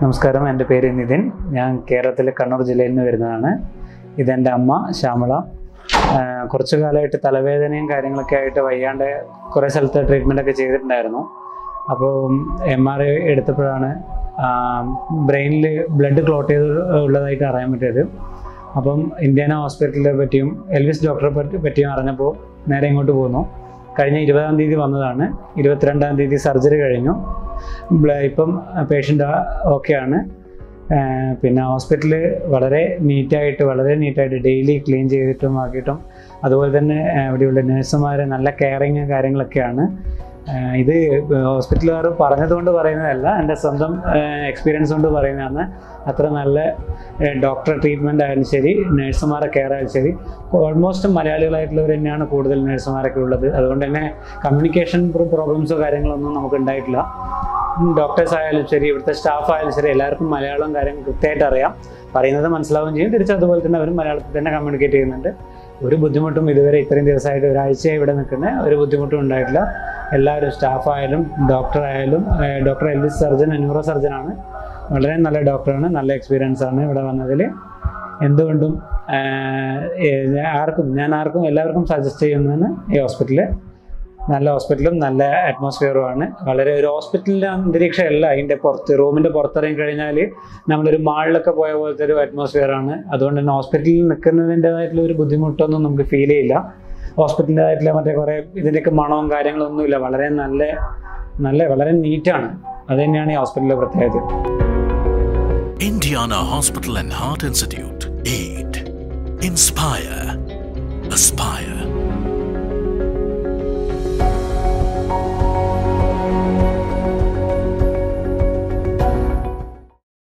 നമസ്കാരം എൻ്റെ പേര് നിതിൻ ഞാൻ കേരളത്തിലെ കണ്ണൂർ ജില്ലയിൽ നിന്ന് വരുന്നതാണ് ഇതെൻ്റെ അമ്മ ശ്യാമള ആഹ് കുറച്ചു കാലമായിട്ട് തലവേദനയും കാര്യങ്ങളൊക്കെ ആയിട്ട് വയ്യാണ്ട് കുറേ സ്ഥലത്ത് ട്രീറ്റ്മെൻ്റ് ഒക്കെ ചെയ്തിട്ടുണ്ടായിരുന്നു അപ്പോൾ എം ആർ ഐ എടുത്തപ്പോഴാണ് ബ്രെയിനിൽ ബ്ലഡ് ക്ലോട്ട് ചെയ്ത് ഉള്ളതായിട്ട് അറിയാൻ പറ്റിയത് അപ്പം ഇന്ത്യാന ഹോസ്പിറ്റലിനെ പറ്റിയും എൽവിസ് ഡോക്ടറെ പറ്റി പറ്റിയും അറിഞ്ഞപ്പോൾ നേരെ ഇങ്ങോട്ട് പോന്നു കഴിഞ്ഞ ഇരുപതാം തീയതി വന്നതാണ് ഇരുപത്തിരണ്ടാം തീയതി സർജറി കഴിഞ്ഞു ബ്ല- ഇപ്പം പേഷ്യൻ്റ് ഓക്കെയാണ് പിന്നെ ഹോസ്പിറ്റലിൽ വളരെ നീറ്റായിട്ട് വളരെ നീറ്റായിട്ട് ഡെയിലി ക്ലീൻ ചെയ്തിട്ടും ആക്കിയിട്ടും അതുപോലെ തന്നെ ആ, ഇവിടെയുള്ള നഴ്സുമാർ നല്ല കെയറിങ് കാര്യങ്ങളൊക്കെയാണ് ആ, ഇത് ഹോസ്പിറ്റലുകാർ പറഞ്ഞതുകൊണ്ട് പറയുന്നതല്ല എൻ്റെ സ്വന്തം എക്സ്പീരിയൻസ് കൊണ്ട് പറയുന്നതാണ് അത്ര നല്ല ഡോക്ടർ ട്രീറ്റ്മെൻ്റ് ആയാലും ശരി നഴ്സുമാരെ കെയർ ആയാലും ശരി ഓൾമോസ്റ്റ് മലയാളികളായിട്ടുള്ളവർ തന്നെയാണ് കൂടുതൽ നഴ്സുമാരൊക്കെ ഉള്ളത് അതുകൊണ്ട് തന്നെ കമ്മ്യൂണിക്കേഷൻ പ്രോബ്ലംസോ കാര്യങ്ങളൊന്നും നമുക്ക് ഉണ്ടായിട്ടില്ല ഡോക്ടേഴ്സ് ആയാലും ശരി ഇവിടുത്തെ സ്റ്റാഫ് ആയാലും ശരി എല്ലാവർക്കും മലയാളം കാര്യങ്ങൾ കൃത്യമായിട്ട് അറിയാം പറയുന്നത് മനസ്സിലാവുകയും ചെയ്യും തിരിച്ച് അതുപോലെ തന്നെ അവരും മലയാളത്തിൽ തന്നെ കമ്മ്യൂണിക്കേറ്റ് ചെയ്യുന്നുണ്ട് ഒരു ബുദ്ധിമുട്ടും ഇതുവരെ ഇത്രയും ദിവസമായിട്ട് ഒരാഴ്ചയായി ഇവിടെ നിൽക്കുന്ന ഒരു ബുദ്ധിമുട്ടും ഉണ്ടായിട്ടില്ല എല്ലാവരും സ്റ്റാഫ് ആയാലും ഡോക്ടർ ആയാലും ഡോക്ടർ എൽവിസ് സർജൻ ന്യൂറോ സർജനാണ് വളരെ നല്ല ഡോക്ടറാണ് നല്ല എക്സ്പീരിയൻസ് ആണ് ഇവിടെ വന്നതിൽ എന്തുകൊണ്ടും ആഹ്, ഏ- ആർക്കും ഞാൻ ആർക്കും എല്ലാവർക്കും സജസ്റ്റ് ചെയ്യുന്നതാണ് ഈ ഹോസ്പിറ്റല് നല്ല ഹോസ്പിറ്റലും നല്ല അറ്റ്മോസ്ഫിയറുമാണ് വളരെ ഒരു ഹോസ്പിറ്റലിൻ്റെ അന്തരീക്ഷമല്ല അതിൻ്റെ പുറത്ത് റൂമിൻ്റെ പുറത്തിറങ്ങി കഴിഞ്ഞാൽ നമ്മളൊരു മാളിലൊക്കെ പോയ പോലത്തെ ഒരു അറ്റ്മോസ്ഫിയറാണ് അതുകൊണ്ട് തന്നെ ഹോസ്പിറ്റലിൽ നിൽക്കുന്നതിൻ്റെതായിട്ടുള്ള ഒരു ബുദ്ധിമുട്ടൊന്നും നമുക്ക് ഫീൽ ചെയ്യില്ല ഹോസ്പിറ്റലിൻ്റെതായിട്ടുള്ള മറ്റേ കുറേ ഇതിൻ്റെയൊക്കെ മണവും കാര്യങ്ങളൊന്നുമില്ല വളരെ നല്ല നല്ല വളരെ നീറ്റാണ് അത് തന്നെയാണ് ഈ ഹോസ്പിറ്റലിലെ പ്രത്യേകത Indiana Hospital and Heart Institute. Aid. Inspire. Aspire.